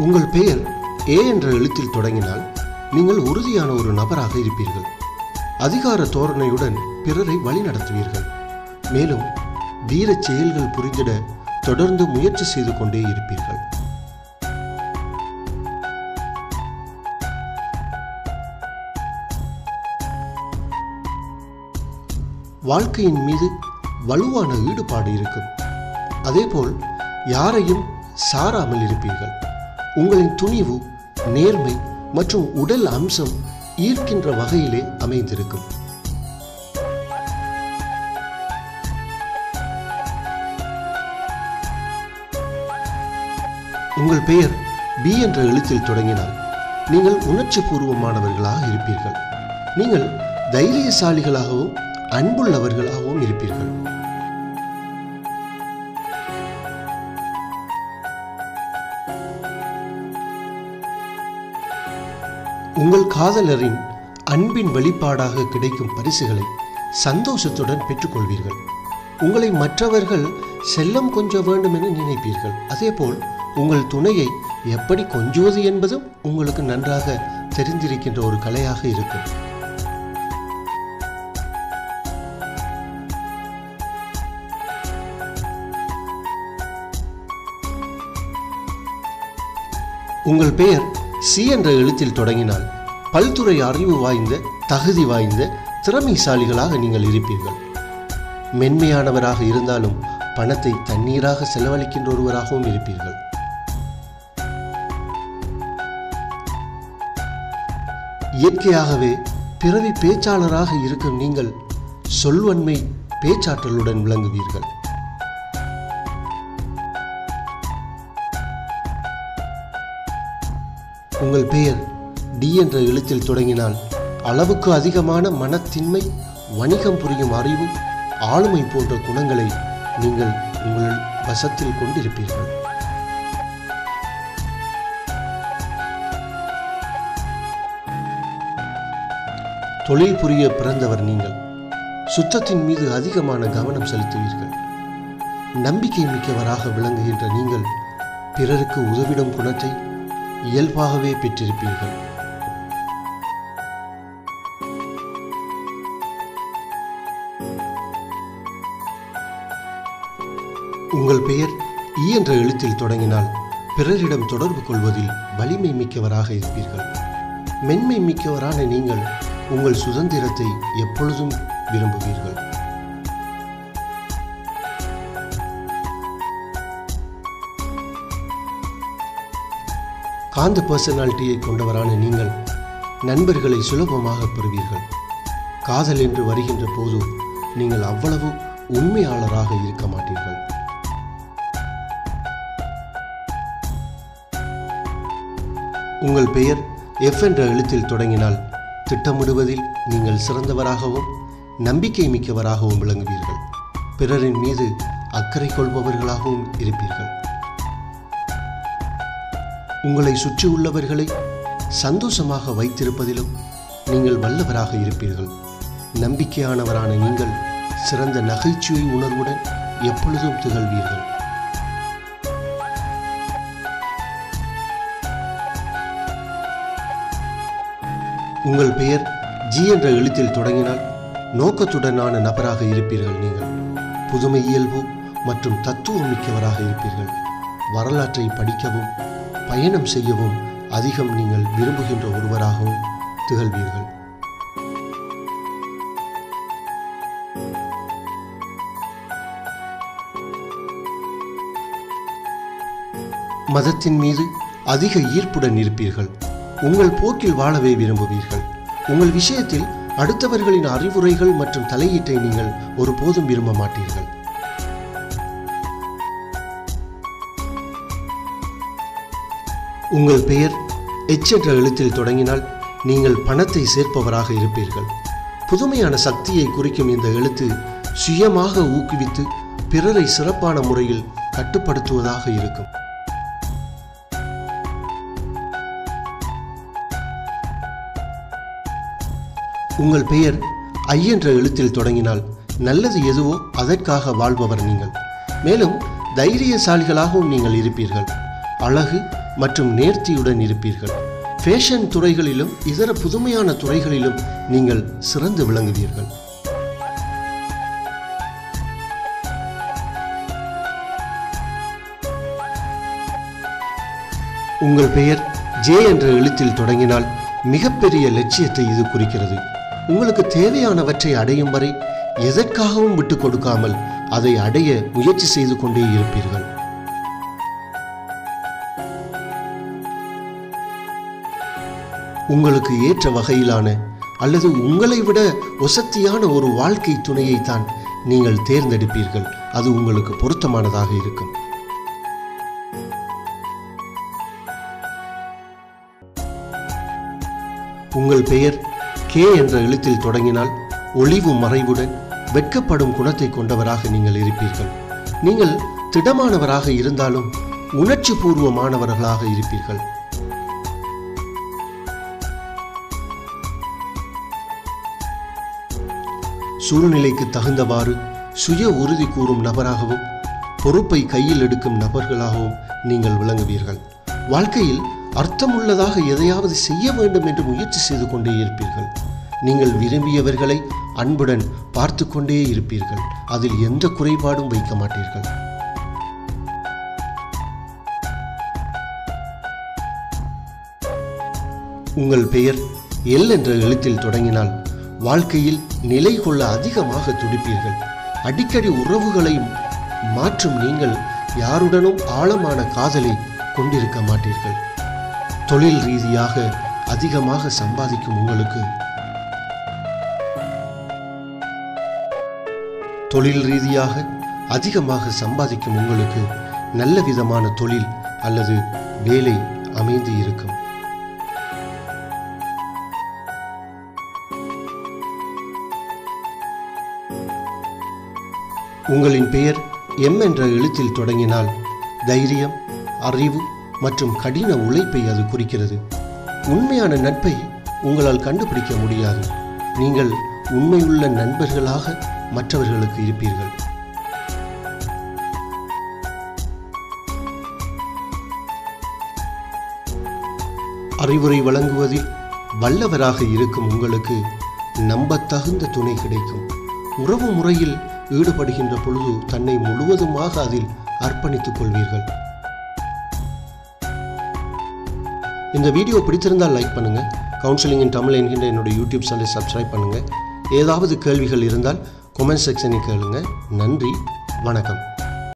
உங்கள் பெயர் ஏ என்ற எழுத்தில் தொடங்கினால் நீங்கள் உறுதியான ஒரு நபராக இருப்பீர்கள் அதிகார தோரணையுடன் பிறரை வழிநடத்துவீர்கள் மேலும் வீரச் செயல்கள் புரிந்திட தொடர்ந்து முயற்சி செய்து கொண்டே இருப்பீர்கள் வாழ்க்கையின் மீது வலுவான ஈடுபாடு இருக்கும் அதேபோல் யாரையும் சாராமல் இருப்பீர்கள் உங்களின் துணிவு நேர்மை மற்றும் உடல் அம்சம் ஈர்க்கின்ற வகையிலே அமைந்திருக்கும் உங்கள் பெயர் பி என்ற எழுத்தில் தொடங்கினால் நீங்கள் உணர்ச்சி பூர்வமானவர்களாக இருப்பீர்கள் நீங்கள் தைரியசாலிகளாகவும் அன்புள்ளவர்களாகவும் இருப்பீர்கள் உங்கள் காதலரின் அன்பின் வெளிப்பாடாக கிடைக்கும் பரிசுகளை சந்தோஷத்துடன் பெற்றுக்கொள்வீர்கள் உங்களை மற்றவர்கள் செல்லம் கொஞ்ச வேண்டும் என நினைப்பீர்கள் அதேபோல் உங்கள் துணையை எப்படி கொஞ்சுவது என்பதும் உங்களுக்கு நன்றாக தெரிந்திருக்கின்ற ஒரு கலையாக இருக்கும் உங்கள் பெயர் சி என்ற எழுத்தில் தொடங்கினால் பல்துறை அறிவு வாய்ந்த தகுதி வாய்ந்த திறமைசாலிகளாக நீங்கள் இருப்பீர்கள் மென்மையானவராக இருந்தாலும் பணத்தை தண்ணீராக செலவழிக்கின்ற ஒருவராகவும் இருப்பீர்கள் இயற்கையாகவே பிறவி பேச்சாளராக இருக்கும் நீங்கள் சொல்வன்மை பேச்சாற்றலுடன் விளங்குவீர்கள் உங்கள் பெயர் டி என்ற எழுத்தில் தொடங்கினால் அளவுக்கு அதிகமான மனத்தின்மை வணிகம் புரியும் அறிவு ஆளுமை போன்ற குணங்களை நீங்கள் உங்கள் வசத்தில் கொண்டிருப்பீர்கள் தொழில் புரிய பிறந்தவர் நீங்கள் சுத்தத்தின் மீது அதிகமான கவனம் செலுத்துவீர்கள் நம்பிக்கை மிக்கவராக விளங்குகின்ற நீங்கள் பிறருக்கு உதவிடும் குணத்தை இயல்பாகவே பெற்றிருப்பீர்கள் உங்கள் பெயர் ஈ என்ற எழுத்தில் தொடங்கினால் பிறரிடம் தொடர்பு கொள்வதில் வலிமை மிக்கவராக இருப்பீர்கள் மென்மை மிக்கவரான நீங்கள் உங்கள் சுதந்திரத்தை எப்பொழுதும் விரும்புவீர்கள் காந்த பர்சனாலிட்டியை கொண்டவரான நீங்கள் நண்பர்களை சுலபமாக பெறுவீர்கள் காதல் என்று வருகின்ற போது நீங்கள் அவ்வளவு உண்மையாளராக இருக்க மாட்டீர்கள் உங்கள் பெயர் எஃப் என்ற எழுத்தில் தொடங்கினால் திட்டமிடுவதில் நீங்கள் சிறந்தவராகவும் நம்பிக்கை மிக்கவராகவும் விளங்குவீர்கள் பிறரின் மீது அக்கறை கொள்பவர்களாகவும் இருப்பீர்கள் உங்களை சுற்றியுள்ளவர்களை சந்தோஷமாக வைத்திருப்பதிலும் நீங்கள் வல்லவராக இருப்பீர்கள் நம்பிக்கையானவரான நீங்கள் சிறந்த நகைச்சுவை உணர்வுடன் எப்பொழுதும் திகழ்வீர்கள் உங்கள் பெயர் ஜி என்ற எழுத்தில் தொடங்கினால் நோக்கத்துடனான நபராக இருப்பீர்கள் நீங்கள் புதுமை இயல்பு மற்றும் தத்துவம் மிக்கவராக இருப்பீர்கள் வரலாற்றை படிக்கவும் பயணம் செய்யவும் அதிகம் நீங்கள் விரும்புகின்ற ஒருவராகவும் திகழ்வீர்கள் மதத்தின் மீது அதிக ஈர்ப்புடன் இருப்பீர்கள் உங்கள் போக்கில் வாழவே விரும்புவீர்கள் உங்கள் விஷயத்தில் அடுத்தவர்களின் அறிவுரைகள் மற்றும் தலையீட்டை நீங்கள் ஒருபோதும் விரும்ப மாட்டீர்கள் உங்கள் பெயர் எச் என்ற எழுத்தில் தொடங்கினால் நீங்கள் பணத்தை சேர்ப்பவராக இருப்பீர்கள் புதுமையான சக்தியை குறிக்கும் இந்த எழுத்து சுயமாக ஊக்குவித்து பிறரை சிறப்பான முறையில் கட்டுப்படுத்துவதாக இருக்கும் உங்கள் பெயர் ஐ என்ற எழுத்தில் தொடங்கினால் நல்லது எதுவோ அதற்காக வாழ்பவர் நீங்கள் மேலும் தைரியசாலிகளாகவும் நீங்கள் இருப்பீர்கள் அழகு மற்றும் நேர்த்தியுடன் இருப்பீர்கள் ஃபேஷன் துறைகளிலும் இதர புதுமையான துறைகளிலும் நீங்கள் சிறந்து விளங்குவீர்கள் உங்கள் பெயர் ஜே என்ற எழுத்தில் தொடங்கினால் மிகப்பெரிய லட்சியத்தை இது குறிக்கிறது உங்களுக்கு தேவையானவற்றை அடையும் வரை எதற்காகவும் விட்டுக் கொடுக்காமல் அதை அடைய முயற்சி செய்து கொண்டே இருப்பீர்கள் உங்களுக்கு ஏற்ற வகையிலான அல்லது உங்களை விட ஒசத்தியான ஒரு வாழ்க்கை துணையைத்தான் நீங்கள் தேர்ந்தெடுப்பீர்கள் அது உங்களுக்கு பொருத்தமானதாக இருக்கும் உங்கள் பெயர் கே என்ற எழுத்தில் தொடங்கினால் ஒளிவு மறைவுடன் வெட்கப்படும் குணத்தை கொண்டவராக நீங்கள் இருப்பீர்கள் நீங்கள் திடமானவராக இருந்தாலும் உணர்ச்சி பூர்வமானவர்களாக இருப்பீர்கள் சூழ்நிலைக்கு தகுந்தவாறு சுய உறுதி கூறும் நபராகவும் பொறுப்பை கையில் எடுக்கும் நபர்களாகவும் நீங்கள் விளங்குவீர்கள் வாழ்க்கையில் அர்த்தமுள்ளதாக எதையாவது செய்ய வேண்டும் என்று முயற்சி செய்து கொண்டே இருப்பீர்கள் நீங்கள் விரும்பியவர்களை அன்புடன் பார்த்து கொண்டே இருப்பீர்கள் அதில் எந்த குறைபாடும் வைக்க மாட்டீர்கள் உங்கள் பெயர் எல் என்ற எழுத்தில் தொடங்கினால் வாழ்க்கையில் நிலை கொள்ள அதிகமாக துடிப்பீர்கள் அடிக்கடி உறவுகளை மாற்றும் நீங்கள் யாருடனும் ஆழமான காதலை கொண்டிருக்க மாட்டீர்கள் தொழில் ரீதியாக அதிகமாக சம்பாதிக்கும் உங்களுக்கு தொழில் ரீதியாக அதிகமாக சம்பாதிக்கும் உங்களுக்கு நல்ல விதமான தொழில் அல்லது வேலை அமைந்து இருக்கும் உங்களின் பெயர் எம் என்ற எழுத்தில் தொடங்கினால் தைரியம் அறிவு மற்றும் கடின உழைப்பை அது குறிக்கிறது உண்மையான நட்பை உங்களால் கண்டுபிடிக்க முடியாது நீங்கள் உண்மையுள்ள நண்பர்களாக மற்றவர்களுக்கு இருப்பீர்கள் அறிவுரை வழங்குவதில் வல்லவராக இருக்கும் உங்களுக்கு நம்பத்தகுந்த துணை கிடைக்கும் உறவு முறையில் ஈடுபடுகின்ற பொழுது தன்னை முழுவதுமாக அதில் அர்ப்பணித்துக் கொள்வீர்கள் இந்த வீடியோ பிடித்திருந்தால் லைக் பண்ணுங்க கவுன்சிலிங் இன் தமிழ் என்கின்ற என்னோட யூடியூப் சேனலை சப்ஸ்கிரைப் பண்ணுங்க ஏதாவது கேள்விகள் இருந்தால் கொமெண்ட் செக்ஷனில் கேளுங்க நன்றி வணக்கம்